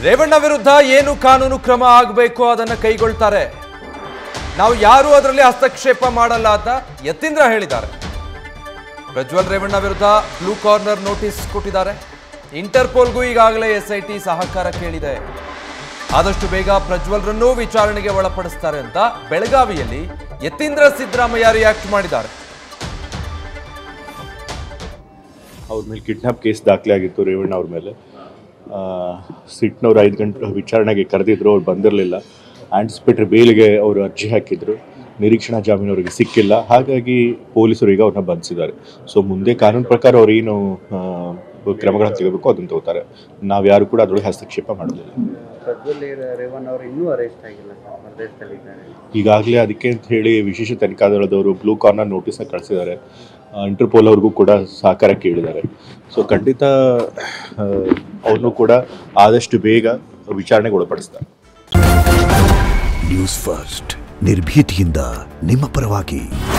ರೇವಣ್ಣ ವಿರುದ್ಧ ಏನು ಕಾನೂನು ಕ್ರಮ ಆಗಬೇಕು ಅದನ್ನು ಕೈಗೊಳ್ತಾರೆ ನಾವು ಯಾರು ಅದರಲ್ಲಿ ಹಸ್ತಕ್ಷೇಪ ಮಾಡಲ್ಲ ಅಂತ ಯತೀಂದ್ರ ಹೇಳಿದ್ದಾರೆ ಪ್ರಜ್ವಲ್ ರೇವಣ್ಣ ವಿರುದ್ಧ ಬ್ಲೂ ಕಾರ್ನರ್ ನೋಟಿಸ್ ಕೊಟ್ಟಿದ್ದಾರೆ ಇಂಟರ್ಪೋಲ್ಗೂ ಈಗಾಗಲೇ ಎಸ್ಐಟಿ ಸಹಕಾರ ಕೇಳಿದೆ ಆದಷ್ಟು ಬೇಗ ಪ್ರಜ್ವಲ್ರನ್ನೂ ವಿಚಾರಣೆಗೆ ಒಳಪಡಿಸ್ತಾರೆ ಅಂತ ಬೆಳಗಾವಿಯಲ್ಲಿ ಯತೀಂದ್ರ ಸಿದ್ದರಾಮಯ್ಯ ರಿಯಾಕ್ಟ್ ಮಾಡಿದ್ದಾರೆ ಅವ್ರ ಮೇಲೆ ಕಿಡ್ನಾಪ್ ಕೇಸ್ ದಾಖಲೆ ಆಗಿತ್ತು ರೇವಣ್ಣ ಅವ್ರ ಮೇಲೆ ಸಿಟ್ನವ್ರು ಐದು ಗಂಟೆ ವಿಚಾರಣೆಗೆ ಕರೆದಿದ್ರು ಅವ್ರು ಬಂದಿರಲಿಲ್ಲ ಆಂಟಿಸಿಪೇಟರಿ ಬೇಲಿಗೆ ಅವರು ಅರ್ಜಿ ಹಾಕಿದ್ರು ನಿರೀಕ್ಷಣಾ ಜಾಮೀನು ಅವರಿಗೆ ಸಿಕ್ಕಿಲ್ಲ ಹಾಗಾಗಿ ಪೊಲೀಸರು ಈಗ ಅವ್ರನ್ನ ಬಂಧಿಸಿದ್ದಾರೆ ಸೊ ಮುಂದೆ ಕಾನೂನು ಪ್ರಕಾರ ಅವ್ರು ಏನು ಆ, ಕ್ರಮಗಳನ್ನು ತೆಗೆಬೇಕು ಅದನ್ನು ತಗೋತಾರೆ ನಾವು ಯಾರು ಕೂಡ ಅದರೊಳಗೆ ಹಸ್ತಕ್ಷೇಪ ಮಾಡೋದಿಲ್ಲ ಪ್ರಜ್ವಲ್ ರೇ- ರೇವಣ್ಣ ಅವರು ಇನ್ನೂ ಅರೆಸ್ಟ್ ಆಗಿಲ್ಲ ಸರ್ ಹೊರದೇಶದಲ್ಲಿದ್ದಾರೆ ಈಗಾಗಲೇ ಅದಕ್ಕೆ ಅಂತ ಹೇಳಿ ವಿಶೇಷ ತನಿಖಾ ದಳದವರು ಬ್ಲೂ ಕಾರ್ನರ್ ನೋಟಿಸ್ನ ಕಳಿಸಿದ್ದಾರೆ ಇಂಟರ್ಪೋಲ್ ಅವ್ರಿಗೂ ಕೂಡ ಸಹಕಾರ ಕೇಳಿದ್ದಾರೆ ಸೊ ಖಂಡಿತ ಅವ್ರನ್ನೂ ಕೂಡ ಆದಷ್ಟು ಬೇಗ ವಿಚಾರಣೆಗೆ ಒಳಪಡಿಸ್ತಾರೆ ನ್ಯೂಸ್ ಫಸ್ಟ್ ನಿರ್ಭೀತಿಯಿಂದ ನಿಮ್ಮ ಪರವಾಗಿ